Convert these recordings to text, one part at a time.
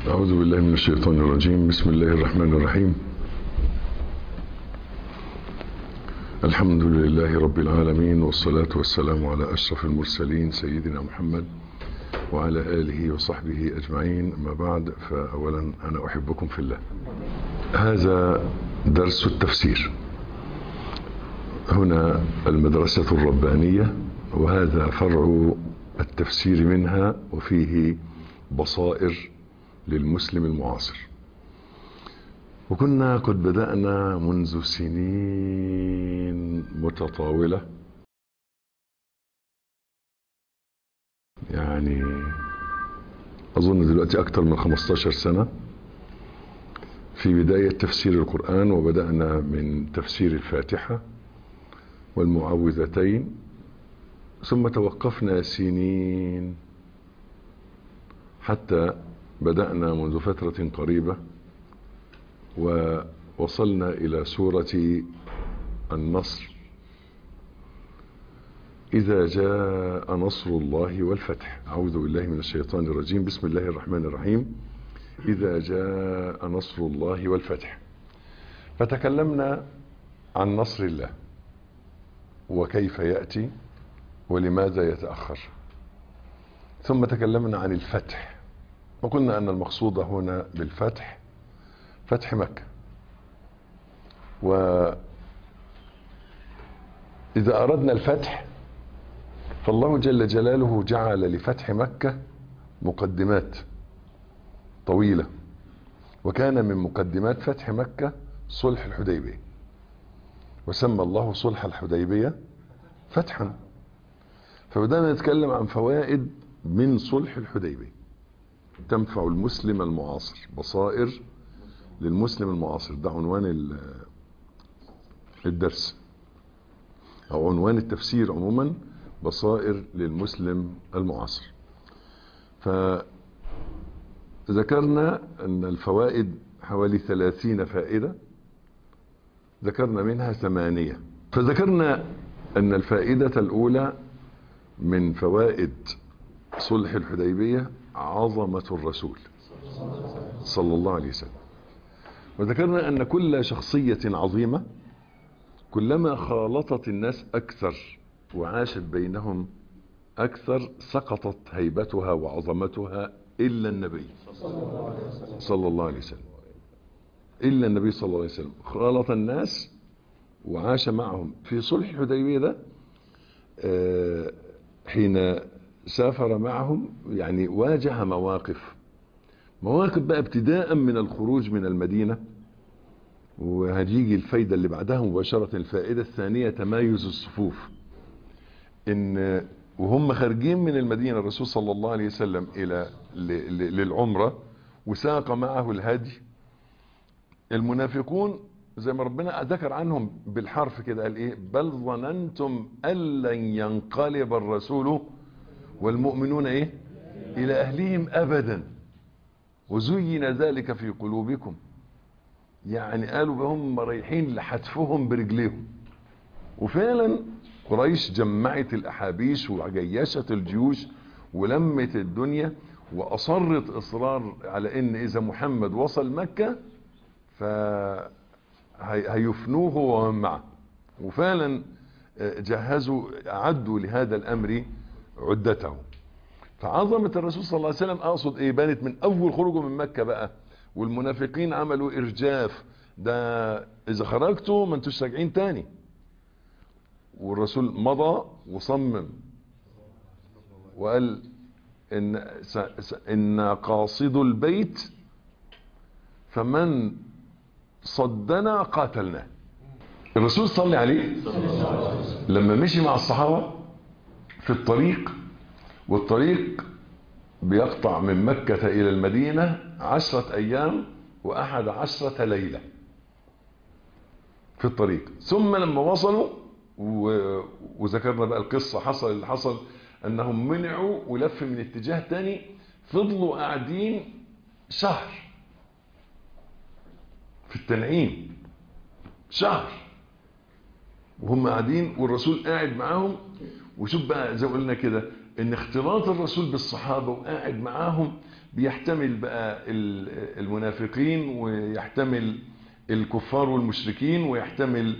أعوذ بالله من الشيطان الرجيم بسم الله الرحمن الرحيم الحمد لله رب العالمين والصلاة والسلام على أشرف المرسلين سيدنا محمد وعلى آله وصحبه أجمعين أما بعد فأولا أنا أحبكم في الله هذا درس التفسير هنا المدرسة الربانية وهذا فرع التفسير منها وفيه بصائر للمسلم المعاصر وكنا قد بدأنا منذ سنين متطاولة يعني أظن دلوقتي أكثر من 15 سنة في بداية تفسير القرآن وبدأنا من تفسير الفاتحة والمعوذتين ثم توقفنا سنين حتى بدأنا منذ فترة قريبة ووصلنا إلى سورة النصر إذا جاء نصر الله والفتح أعوذ بالله من الشيطان الرجيم بسم الله الرحمن الرحيم إذا جاء نصر الله والفتح فتكلمنا عن نصر الله وكيف يأتي ولماذا يتأخر ثم تكلمنا عن الفتح وقلنا أن المقصود هنا بالفتح فتح مكة وإذا أردنا الفتح فالله جل جلاله جعل لفتح مكة مقدمات طويلة وكان من مقدمات فتح مكة صلح الحديبية وسمى الله صلح الحديبية فتحا فبدأنا نتكلم عن فوائد من صلح الحديبية تنفع المسلم المعاصر بصائر للمسلم المعاصر ده عنوان الدرس او عنوان التفسير عموما بصائر للمسلم المعاصر فذكرنا ان الفوائد حوالي ثلاثين فائدة ذكرنا منها ثمانية فذكرنا ان الفائدة الاولى من فوائد صلح الحديبية عظمة الرسول صلى الله عليه وسلم وذكرنا أن كل شخصية عظيمة كلما خالطت الناس أكثر وعاشت بينهم أكثر سقطت هيبتها وعظمتها إلا النبي صلى الله عليه وسلم إلا النبي صلى الله عليه وسلم خالط الناس وعاش معهم في صلح الحديبية ده حين سافر معهم يعني واجه مواقف مواقف بقى ابتداء من الخروج من المدينة وهتيجي الفايدة اللي بعدها مباشرة الفائدة الثانية تمايز الصفوف ان وهم خارجين من المدينة الرسول صلى الله عليه وسلم الى للعمرة وساق معه الهدي المنافقون زي ما ربنا ذكر عنهم بالحرف كده قال ايه بل ظننتم ان لن ينقلب الرسول والمؤمنون ايه الى اهلهم ابدا وزين ذلك في قلوبكم يعني قالوا هم رايحين لحتفهم برجليهم وفعلا قريش جمعت الاحابيش وجيشت الجيوش ولمت الدنيا واصرت اصرار على ان اذا محمد وصل مكة فهيفنوه ومن معه وفعلا جهزوا اعدوا لهذا الامر عدته فعظمة الرسول صلى الله عليه وسلم اقصد ايه بانت من اول خروجه من مكة بقى والمنافقين عملوا ارجاف ده اذا خرجتوا ما انتوش راجعين تاني والرسول مضى وصمم وقال ان ان قاصد البيت فمن صدنا قاتلناه الرسول صلى عليه لما مشي مع الصحابة في الطريق والطريق بيقطع من مكة إلى المدينة عشرة أيام وأحد عشرة ليلة في الطريق ثم لما وصلوا وذكرنا بقى القصة حصل اللي حصل أنهم منعوا ولف من اتجاه تاني فضلوا قاعدين شهر في التنعيم شهر وهم قاعدين والرسول قاعد معاهم وشوف بقى زي ما قلنا كده ان اختلاط الرسول بالصحابة وقاعد معاهم بيحتمل بقى المنافقين ويحتمل الكفار والمشركين ويحتمل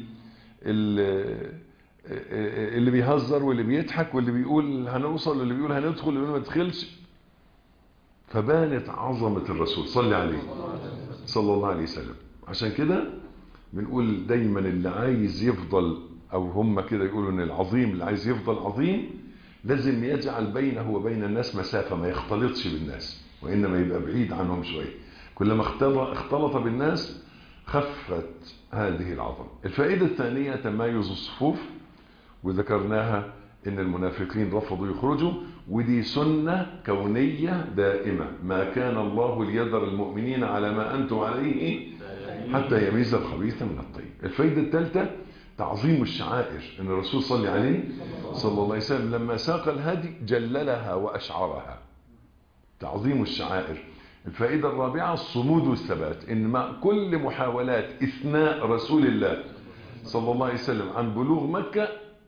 اللي بيهزر واللي بيضحك واللي بيقول هنوصل واللي بيقول هندخل واللي بيقول ما تدخلش فبانت عظمة الرسول صلى عليه صلى الله عليه وسلم عشان كده بنقول دايما اللي عايز يفضل او هم كده يقولوا ان العظيم اللي عايز يفضل عظيم لازم يجعل بينه وبين الناس مسافة ما يختلطش بالناس وإنما يبقى بعيد عنهم شوية كلما اختلط بالناس خفت هذه العظمة الفائدة الثانية تمايز الصفوف وذكرناها ان المنافقين رفضوا يخرجوا ودي سنة كونية دائمة ما كان الله ليذر المؤمنين على ما أنتم عليه حتى يميز الخبيث من الطيب الفائدة الثالثة تعظيم الشعائر ان الرسول صلى عليه صلى الله عليه وسلم لما ساق الهدي جللها وأشعرها تعظيم الشعائر الفائدة الرابعة الصمود والثبات ان مع كل محاولات اثناء رسول الله صلى الله عليه وسلم عن بلوغ مكة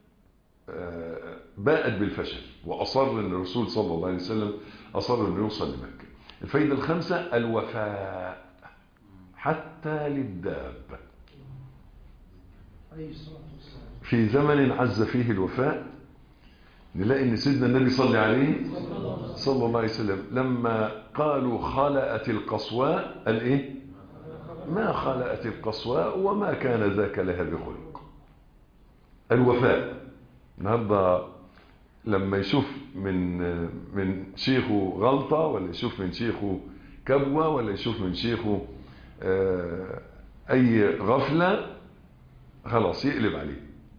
باءت بالفشل وأصر ان الرسول صلى الله عليه وسلم أصر انه يوصل لمكة الفائدة الخامسة الوفاء حتى للدابة في زمن عز فيه الوفاء نلاقي ان سيدنا النبي صلى عليه صلى الله عليه وسلم لما قالوا خلأت القصواء قال ايه ما خلأت القصواء وما كان ذاك لها بخلق الوفاء النهارده لما يشوف من من شيخه غلطة ولا يشوف من شيخه كبوة ولا يشوف من شيخه اي غفلة خلاص يقلب عليه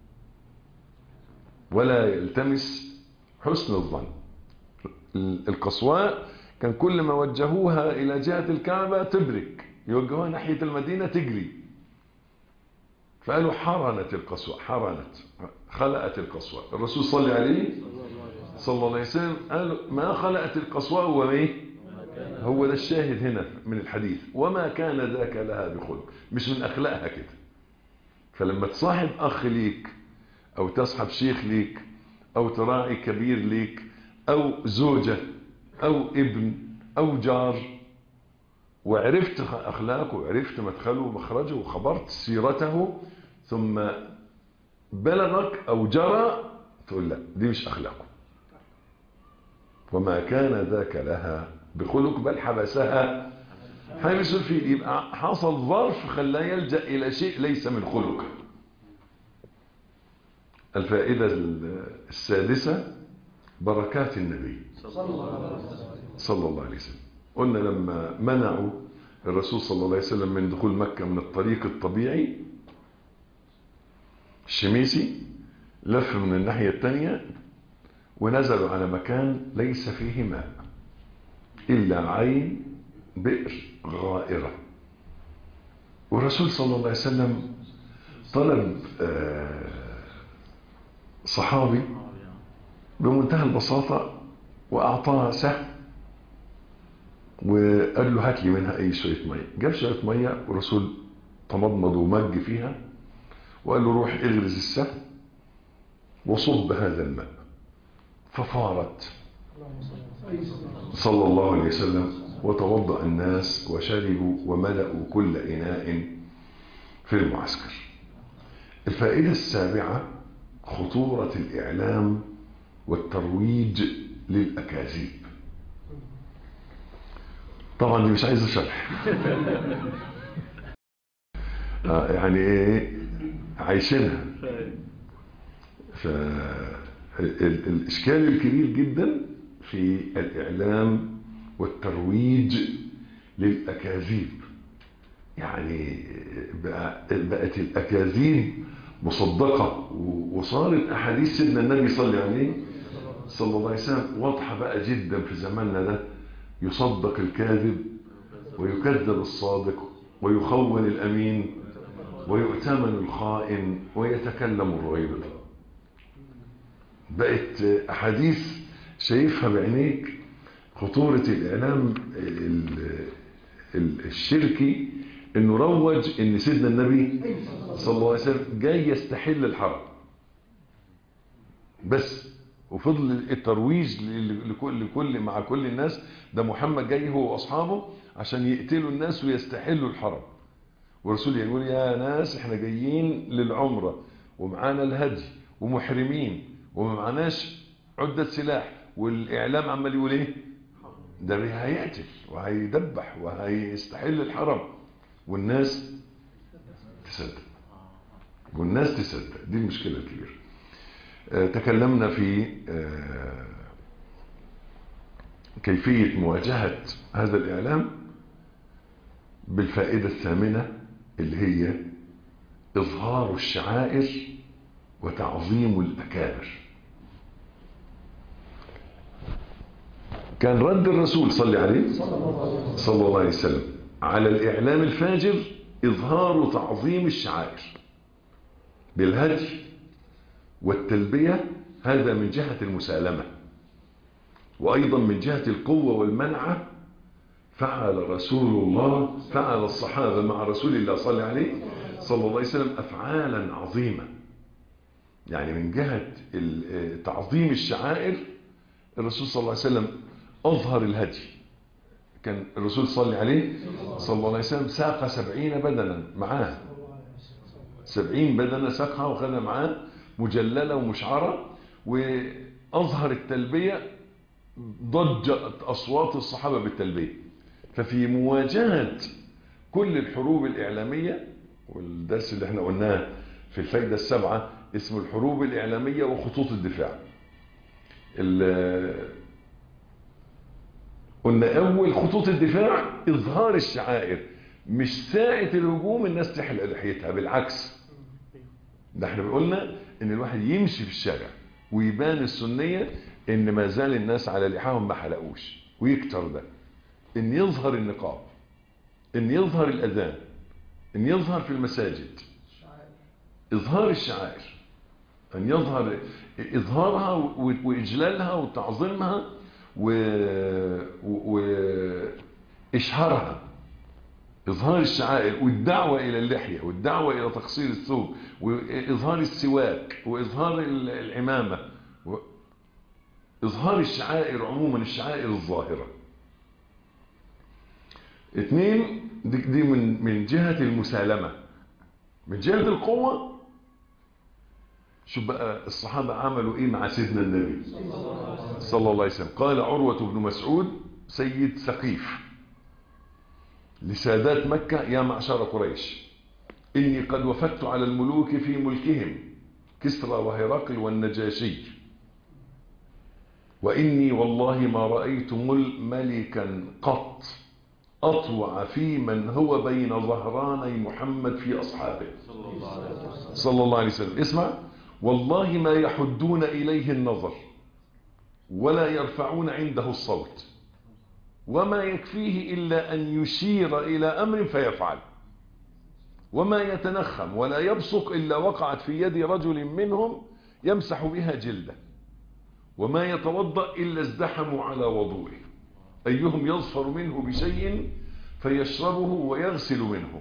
ولا يلتمس حسن الظن القصواء كان كل ما وجهوها إلى جهة الكعبة تبرك يوجهوها ناحية المدينة تجري فقالوا حرنت القصواء حرنت خلقت القصواء الرسول صلى عليه صلى الله عليه وسلم قال ما خلقت القصواء هو ايه هو ده الشاهد هنا من الحديث وما كان ذاك لها بخلق مش من أخلاقها كده فلما تصاحب أخ ليك أو تصحب شيخ ليك أو تراعي كبير ليك أو زوجة أو ابن أو جار وعرفت أخلاقه وعرفت مدخله ومخرجه وخبرت سيرته ثم بلغك أو جرى تقول لا دي مش أخلاقه وما كان ذاك لها بخلق بل حبسها حابس الفيل يبقى حصل ظرف خلاه يلجأ إلى شيء ليس من خلقه الفائدة السادسة بركات النبي صلى الله عليه وسلم قلنا لما منعوا الرسول صلى الله عليه وسلم من دخول مكة من الطريق الطبيعي الشميسي لف من الناحية الثانية ونزلوا على مكان ليس فيه ماء إلا عين بئر غائرة والرسول صلى الله عليه وسلم طلب صحابي بمنتهى البساطة وأعطاه سهم وقال له هات لي منها أي شوية مية جاب شوية مية والرسول تمضمض ومج فيها وقال له روح اغرز السهم وصب هذا الماء ففارت صلى الله عليه وسلم وتوضأ الناس وشربوا وملأوا كل إناء في المعسكر الفائدة السابعة خطورة الإعلام والترويج للأكاذيب طبعا دي مش عايزة شرح آه يعني ايه عايشينها فالإشكال الكبير جدا في الإعلام والترويج للأكاذيب يعني بقت الأكاذيب مصدقة وصارت أحاديث سيدنا النبي صلى عليه صلى الله عليه وسلم واضحة بقى جدا في زماننا ده يصدق الكاذب ويكذب الصادق ويخون الأمين ويؤتمن الخائن ويتكلم الرغيب بقت أحاديث شايفها بعينيك خطورة الإعلام الشركي انه روج ان سيدنا النبي صلى الله عليه وسلم جاي يستحل الحرم بس وفضل الترويج ل- لكل لكل مع كل الناس ده محمد جاي هو واصحابه عشان يقتلوا الناس ويستحلوا الحرم والرسول يقول يا ناس احنا جايين للعمره ومعانا الهدي ومحرمين وما معناش عده سلاح والاعلام عمال يقول ايه ده هيقتل وهيدبح وهيستحل الحرم والناس تصدق والناس تصدق دي المشكله الكبيره آه، تكلمنا في آه، كيفية مواجهة هذا الإعلام بالفائدة الثامنة اللي هي إظهار الشعائر وتعظيم الأكابر كان رد الرسول صلى عليه صلى الله عليه وسلم على الإعلام الفاجر إظهار تعظيم الشعائر بالهدي والتلبية هذا من جهة المسالمة وأيضا من جهة القوة والمنعة فعل رسول الله فعل الصحابة مع رسول الله صلى الله عليه صلى الله عليه وسلم أفعالا عظيمة يعني من جهة ال- تعظيم الشعائر الرسول صلى الله عليه وسلم أظهر الهدي كان الرسول صلى عليه صلى الله عليه وسلم ساق سبعين بدنا معاه سبعين بدنة ساقها وخدها معاه مجللة ومشعرة وأظهر التلبية ضجت أصوات الصحابة بالتلبية ففي مواجهة كل الحروب الإعلامية والدرس اللي احنا قلناه في الفايدة السبعة اسمه الحروب الإعلامية وخطوط الدفاع ال- قلنا أول خطوط الدفاع إظهار الشعائر مش ساعة الهجوم الناس تحلق لحيتها بالعكس ده احنا قلنا ان الواحد يمشي في الشارع ويبان السنية ان ما زال الناس على لحاهم ما حلقوش ويكتر ده ان يظهر النقاب ان يظهر الاذان ان يظهر في المساجد اظهار الشعائر ان يظهر اظهارها و- واجلالها وتعظيمها واشهارها إظهار الشعائر والدعوة إلى اللحية والدعوة إلى تقصير الثوب وإظهار السواك وإظهار ال- العمامة و- إظهار الشعائر عموما الشعائر الظاهرة اثنين دي, دي من, من جهة المسالمة من جهة القوة شوف بقى الصحابة عملوا ايه مع سيدنا النبي صلى الله عليه وسلم قال عروة بن مسعود سيد ثقيف لسادات مكة يا معشر قريش إني قد وفدت على الملوك في ملكهم كسرى وهرقل والنجاشي وإني والله ما رأيت مل- ملكا قط أطوع في من هو بين ظهراني محمد في أصحابه صلى الله عليه وسلم اسمع والله ما يحدون إليه النظر ولا يرفعون عنده الصوت وما يكفيه إلا أن يشير إلى أمر فيفعل وما يتنخم ولا يبصق إلا وقعت في يد رجل منهم يمسح بها جلده وما يتوضأ إلا ازدحموا على وضوئه أيهم يظفر منه بشيء فيشربه ويغسل منه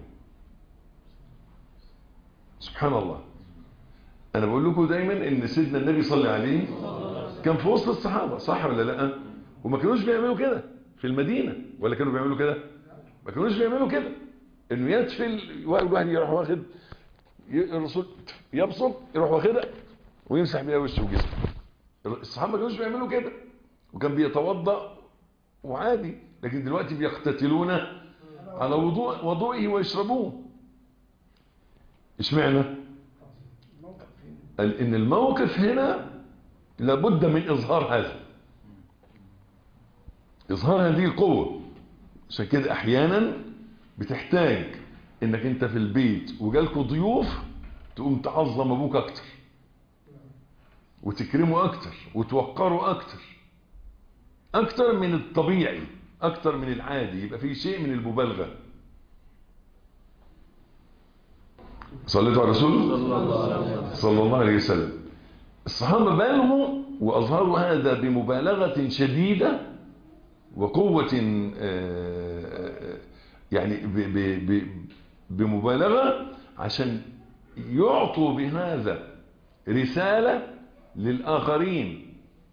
سبحان الله أنا بقول لكم دايما إن سيدنا النبي صلى عليه كان في وسط الصحابة صح ولا لا وما كانوش بيعملوا كده في المدينة ولا كانوا بيعملوا كده ما كانوش بيعملوا كده انه يدفل الواحد يروح واخد ي- الرسول يبصق يروح واخدها ويمسح بيها وشه وجسمه الصحابه ما كانوش بيعملوا كده وكان بيتوضا وعادي لكن دلوقتي بيقتتلون على وضوء وضوئه ويشربوه اشمعنى قال ان الموقف هنا لابد من اظهار هذا اظهار هذه القوه عشان كده احيانا بتحتاج انك انت في البيت وجالكوا ضيوف تقوم تعظم ابوك اكتر وتكرمه اكتر وتوقره اكتر اكتر من الطبيعي اكتر من العادي يبقى في شيء من المبالغه صليتوا على الرسول صلى الله عليه وسلم الصحابه بالغوا واظهروا هذا بمبالغه شديده وقوه آه، يعني ب ب ب بمبالغه عشان يعطوا بهذا رساله للاخرين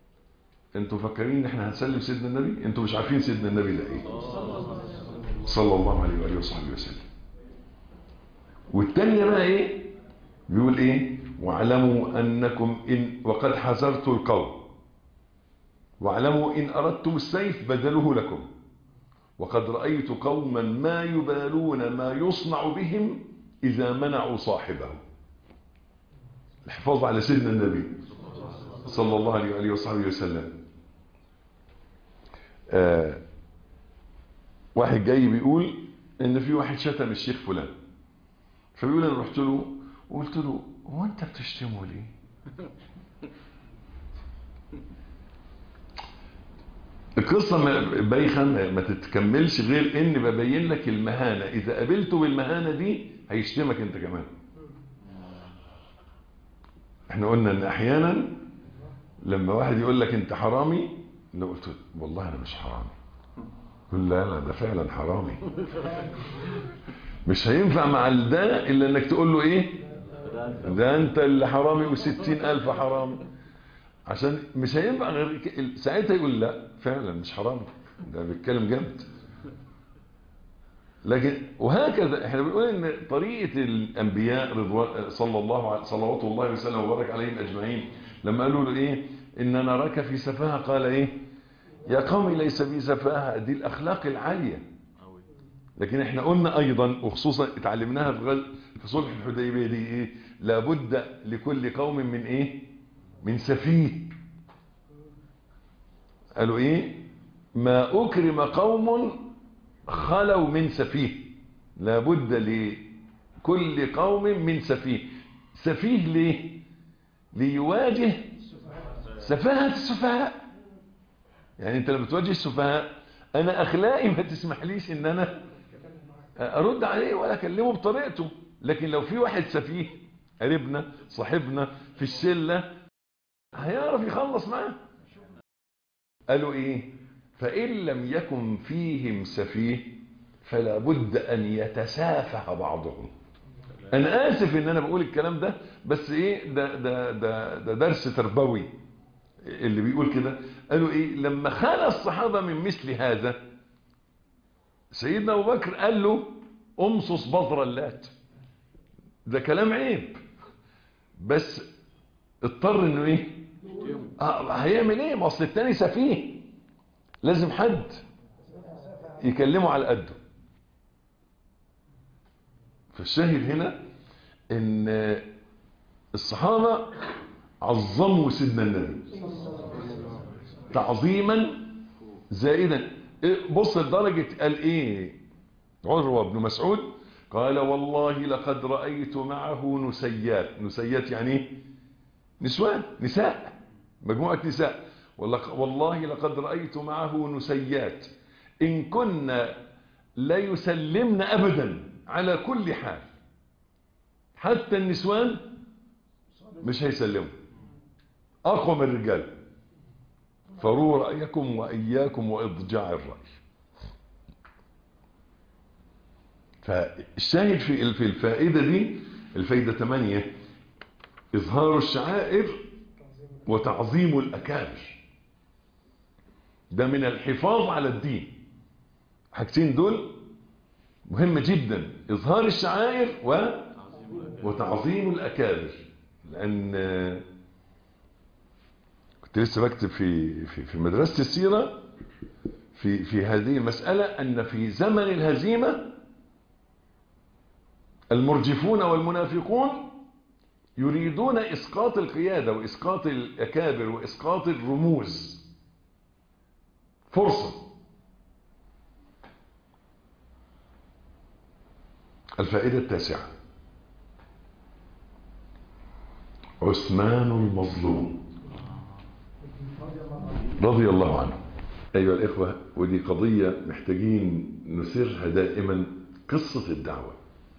انتوا فاكرين ان احنا هنسلم سيدنا النبي انتوا مش عارفين سيدنا النبي ده ايه صلى الله عليه واله وصحبه وسلم والتانية بقى ايه بيقول ايه واعلموا انكم ان وقد حذرت القوم واعلموا ان اردتم السيف بدلوه لكم وقد رأيت قوما ما يبالون ما يصنع بهم اذا منعوا صاحبه الحفاظ على سيدنا النبي صلى الله عليه وآله وصحبه وسلم آه واحد جاي بيقول ان في واحد شتم الشيخ فلان فبيقول انا رحت له وقلت له هو انت بتشتمه ليه القصة بايخة ما تتكملش غير ان ببين لك المهانة اذا قابلته بالمهانة دي هيشتمك انت كمان احنا قلنا ان احيانا لما واحد يقول لك انت حرامي لو قلت والله انا مش حرامي يقول لا لا ده فعلا حرامي مش هينفع مع ده الا انك تقول له ايه ده انت اللي حرامي وستين الف حرامي عشان مش هينفع غير ساعتها يقول لا فعلا مش حرامي ده بيتكلم جد لكن وهكذا احنا بنقول ان طريقة الانبياء رضوان صلى الله عليه صلوات الله وسلم وبارك عليهم اجمعين لما قالوا له ايه ان نراك في سفاهة قال ايه يا قوم ليس بي سفاهة دي الاخلاق العالية لكن احنا قلنا ايضا وخصوصا اتعلمناها في غل في صلح الحديبية دي ايه لابد لكل قوم من ايه من سفيه قالوا ايه ما اكرم قوم خلوا من سفيه لابد لكل قوم من سفيه سفيه ليه ليواجه سفاهة السفهاء يعني انت لما تواجه السفهاء انا اخلاقي ما تسمحليش ان انا ارد عليه ولا اكلمه بطريقته لكن لو في واحد سفيه قريبنا صاحبنا في الشلة هيعرف يخلص معاه قالوا ايه فإن لم يكن فيهم سفيه فلا بد أن يتسافه بعضهم أنا آسف إن أنا بقول الكلام ده بس إيه ده, ده, ده, ده درس تربوي اللي بيقول كده قالوا إيه لما خلى الصحابة من مثل هذا سيدنا أبو بكر قال له أمصص بذر اللات ده كلام عيب بس اضطر انه ايه آه هيعمل ايه ما اصل التاني سفيه لازم حد يكلمه على قده فالشاهد هنا ان الصحابة عظموا سيدنا النبي تعظيما زائدا بص لدرجة قال ايه عروة بن مسعود قال والله لقد رأيت معه نسيات نسيات يعني ايه نسوان نساء مجموعة نساء والله لقد رأيت معه نسيات إن كنا لا يسلمن أبدا على كل حال حتى النسوان مش هيسلموا أقوى من الرجال فروا رأيكم وإياكم وإضجاع الرأي فالشاهد في في الفائدة دي الفائدة 8 إظهار الشعائر وتعظيم الأكابر ده من الحفاظ على الدين حاجتين دول مهمة جدا إظهار الشعائر و وتعظيم الأكابر لأن كنت لسه بكتب في في في مدرسة السيرة في في هذه المسألة أن في زمن الهزيمة المرجفون والمنافقون يريدون إسقاط القيادة وإسقاط الأكابر وإسقاط الرموز فرصة الفائدة التاسعة عثمان المظلوم رضي الله عنه أيها الإخوة ودي قضية محتاجين نسرها دائما قصة الدعوة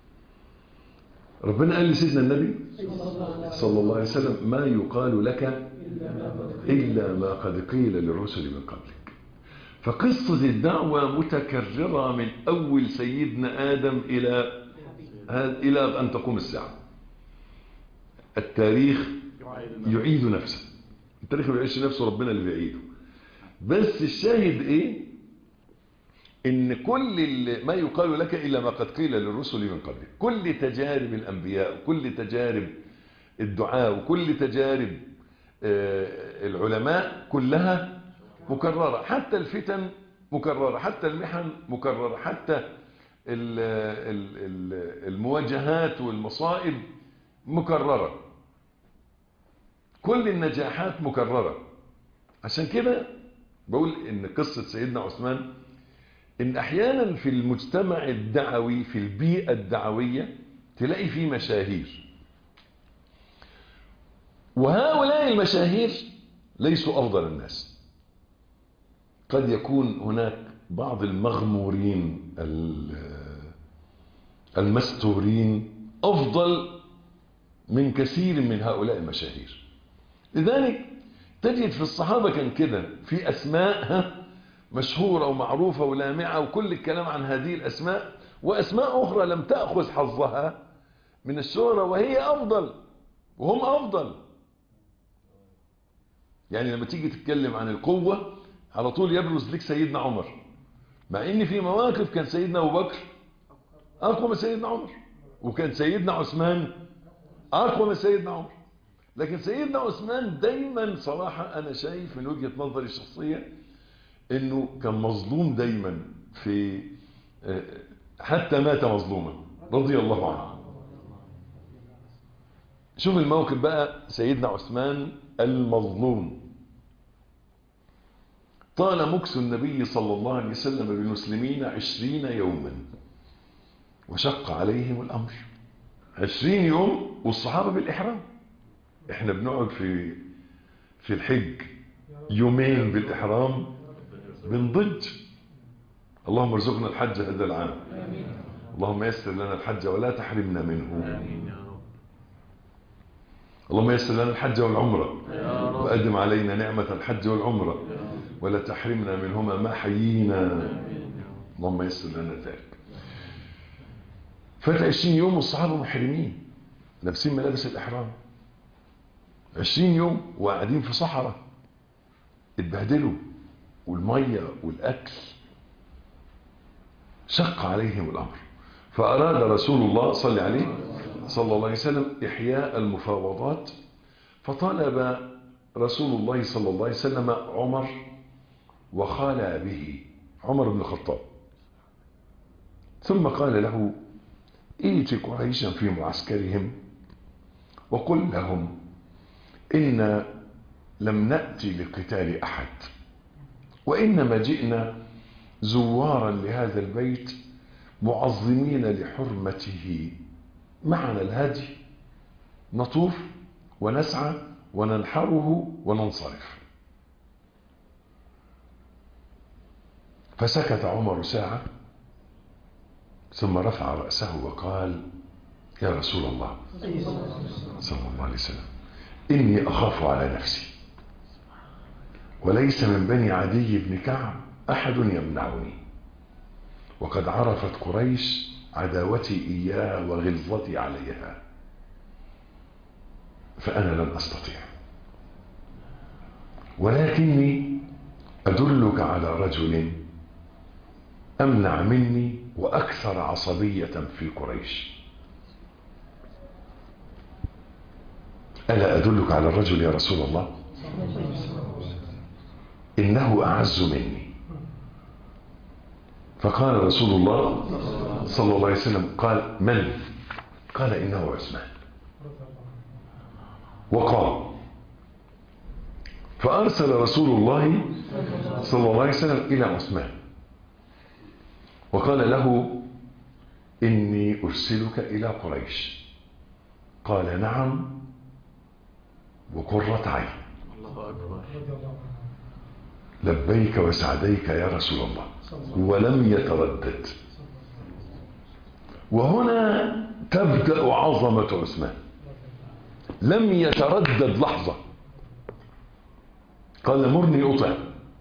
ربنا قال لسيدنا النبي صلى الله عليه وسلم ما يقال لك إلا ما قد قيل للرسل من قبلك فقصة الدعوة متكررة من أول سيدنا آدم إلى إلى أن تقوم الساعة التاريخ يعيد نفسه التاريخ ما بيعيش نفسه ربنا اللي بيعيده بس الشاهد ايه ان كل اللي ما يقال لك الا ما قد قيل للرسل من قبلك كل تجارب الانبياء وكل تجارب الدعاء وكل تجارب العلماء كلها مكررة حتى الفتن مكررة حتى المحن مكررة حتى المواجهات والمصائب مكررة كل النجاحات مكررة عشان كده بقول ان قصة سيدنا عثمان ان احيانا في المجتمع الدعوي في البيئة الدعوية تلاقي فيه مشاهير وهؤلاء المشاهير ليسوا افضل الناس قد يكون هناك بعض المغمورين المستورين افضل من كثير من هؤلاء المشاهير لذلك تجد في الصحابة كان كده في أسماء مشهورة ومعروفة ولامعة وكل الكلام عن هذه الأسماء وأسماء أخرى لم تأخذ حظها من الشهرة وهي أفضل وهم أفضل يعني لما تيجي تتكلم عن القوة على طول يبرز لك سيدنا عمر مع ان في مواقف كان سيدنا ابو بكر اقوى من سيدنا عمر وكان سيدنا عثمان اقوى من سيدنا عمر لكن سيدنا عثمان دايما صراحة انا شايف من وجهة نظري الشخصية انه كان مظلوم دايما في حتى مات مظلوما رضي الله عنه شوف الموقف بقى سيدنا عثمان المظلوم طال مكس النبي صلى الله عليه وسلم بالمسلمين عشرين يوما وشق عليهم الأمر عشرين يوم والصحابة بالإحرام احنا بنقعد في في الحج يومين بالإحرام بنضج اللهم ارزقنا الحج هذا العام اللهم يسر لنا الحج ولا تحرمنا منه اللهم يسر لنا الحج والعمرة وأدم علينا نعمة الحج والعمرة ولا تحرمنا منهما ما حيينا اللهم يسر لنا ذلك فات 20 يوم والصحابة محرمين لابسين ملابس الإحرام 20 يوم وقاعدين في صحراء اتبهدلوا والمية والأكل شق عليهم الأمر فأراد رسول الله صلى عليه صلى الله عليه وسلم إحياء المفاوضات فطلب رسول الله صلى الله عليه وسلم عمر وخالى به عمر بن الخطاب ثم قال له ائت قريشا في معسكرهم وقل لهم إن لم نأتي لقتال أحد وإنما جئنا زوارا لهذا البيت معظمين لحرمته معنا الهدي نطوف ونسعى وننحره وننصرف فسكت عمر ساعة ثم رفع رأسه وقال يا رسول الله صلى الله عليه وسلم إني أخاف على نفسي وليس من بني عدي بن كعب أحد يمنعني وقد عرفت قريش عداوتي إياها وغلظتي عليها فأنا لن أستطيع ولكني أدلك على رجل أمنع مني وأكثر عصبية في قريش ألا أدلك على الرجل يا رسول الله إنه أعز مني فقال رسول الله صلى الله عليه وسلم قال من قال إنه عثمان وقال فأرسل رسول الله صلى الله عليه وسلم إلى عثمان وقال له إني أرسلك إلى قريش قال نعم وقرة عين الله أكبر لبيك وسعديك يا رسول الله ولم يتردد وهنا تبدأ عظمة عثمان لم يتردد لحظة قال مرني أطع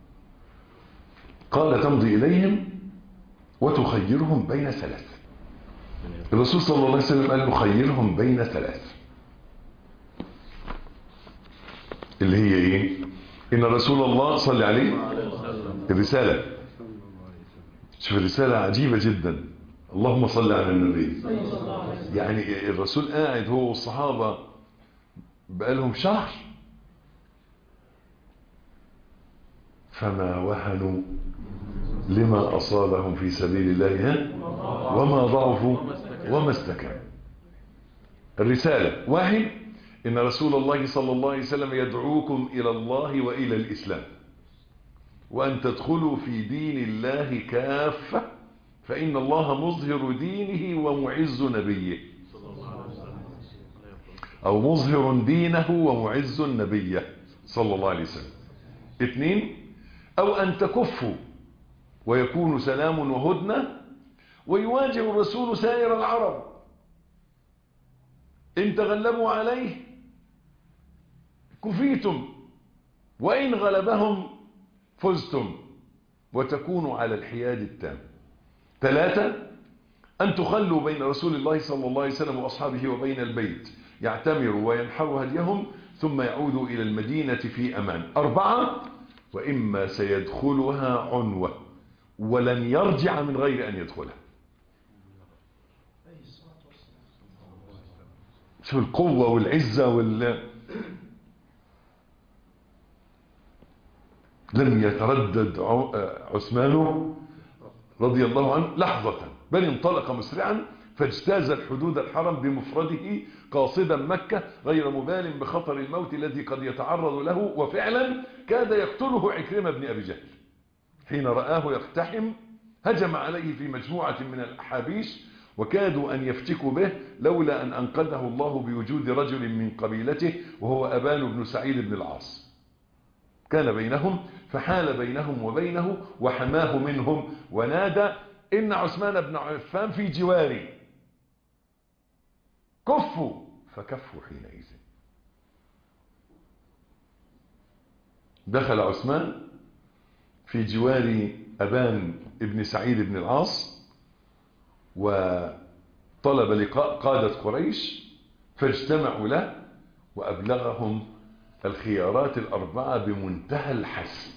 قال تمضي إليهم وتخيرهم بين ثلاث الرسول صلى الله عليه وسلم قال له خيرهم بين ثلاث اللي هي ايه إن رسول الله صلى عليه الرسالة شوف الرسالة عجيبة جدا اللهم صل على النبي يعني الرسول قاعد هو والصحابة بقالهم شهر فما وهنوا لما أصابهم في سبيل الله ها؟ وما ضعفوا وما استكانوا الرسالة واحد إن رسول الله صلى الله عليه وسلم يدعوكم إلى الله وإلى الإسلام وأن تدخلوا في دين الله كافة فإن الله مظهر دينه ومعز نبيه أو مظهر دينه ومعز نبيه صلى الله عليه وسلم اثنين أو أن تكفوا ويكون سلام وهدنة ويواجه الرسول سائر العرب إن تغلبوا عليه كفيتم وإن غلبهم فزتم وتكونوا على الحياد التام ثلاثة أن تخلوا بين رسول الله صلى الله عليه وسلم وأصحابه وبين البيت يعتمروا وينحروا هديهم ثم يعودوا إلى المدينة في أمان أربعة وإما سيدخلها عنوة ولن يرجع من غير أن يدخلها شو القوة والعزة وال لم يتردد عثمان رضي الله عنه لحظة بل انطلق مسرعا فاجتاز الحدود الحرم بمفرده قاصدا مكة غير مبال بخطر الموت الذي قد يتعرض له وفعلا كاد يقتله عكرمة بن أبي جهل حين رآه يقتحم هجم عليه في مجموعة من الأحابيش وكادوا أن يفتكوا به لولا أن أنقذه الله بوجود رجل من قبيلته وهو أبان بن سعيد بن العاص كان بينهم فحال بينهم وبينه وحماه منهم ونادى إن عثمان بن عفان في جواري كفوا فكفوا حينئذ دخل عثمان في جوار أبان ابن سعيد بن العاص وطلب لقاء قادة قريش فاجتمعوا له وأبلغهم الخيارات الأربعة بمنتهى الحسم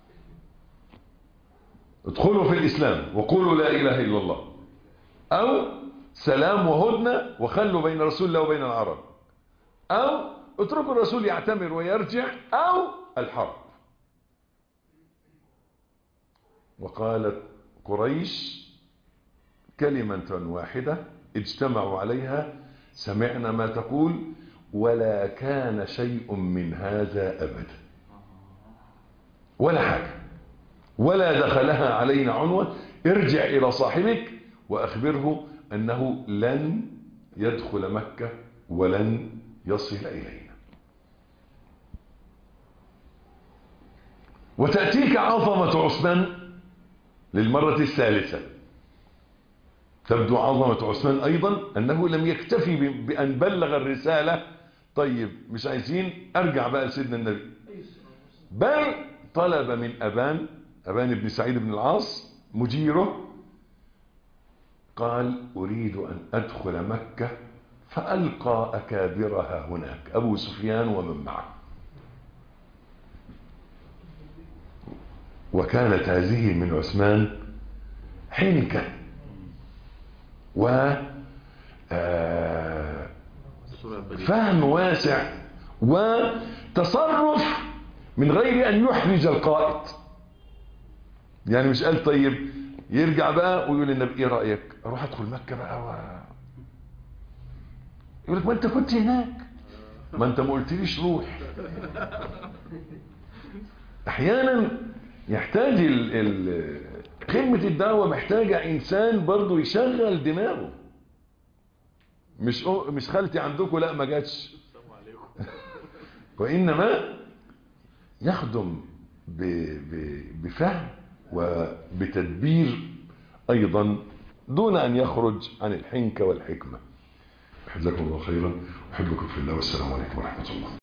ادخلوا في الإسلام وقولوا لا إله إلا الله أو سلام وهدنة وخلوا بين رسول الله وبين العرب أو اتركوا الرسول يعتمر ويرجع أو الحرب وقالت قريش كلمة واحدة اجتمعوا عليها سمعنا ما تقول ولا كان شيء من هذا أبدا ولا حاجة ولا دخلها علينا عنوة ارجع إلى صاحبك وأخبره أنه لن يدخل مكة ولن يصل إلينا وتأتيك عظمة عثمان للمرة الثالثة تبدو عظمة عثمان أيضا أنه لم يكتفي بأن بلغ الرسالة طيب مش عايزين أرجع بقى لسيدنا النبي بل طلب من أبان أبان بن سعيد بن العاص مجيره قال أريد أن أدخل مكة فألقى أكابرها هناك أبو سفيان ومن معه وكانت هذه من عثمان حنكة و فهم واسع وتصرف من غير أن يحرج القائد يعني مش قال طيب يرجع بقى ويقول للنبي ايه رأيك اروح ادخل مكة بقى و... يقول لك ما انت كنت هناك ما انت ما قلتليش روح احيانا يحتاج ال... ال... قمة الدعوة محتاجة انسان برضو يشغل دماغه مش مش خالتي عندكم لا ما جاتش وانما يخدم ب... ب... بفهم وبتدبير أيضا دون أن يخرج عن الحنكة والحكمة أحب لكم الله خيرا أحبكم في الله والسلام عليكم ورحمة الله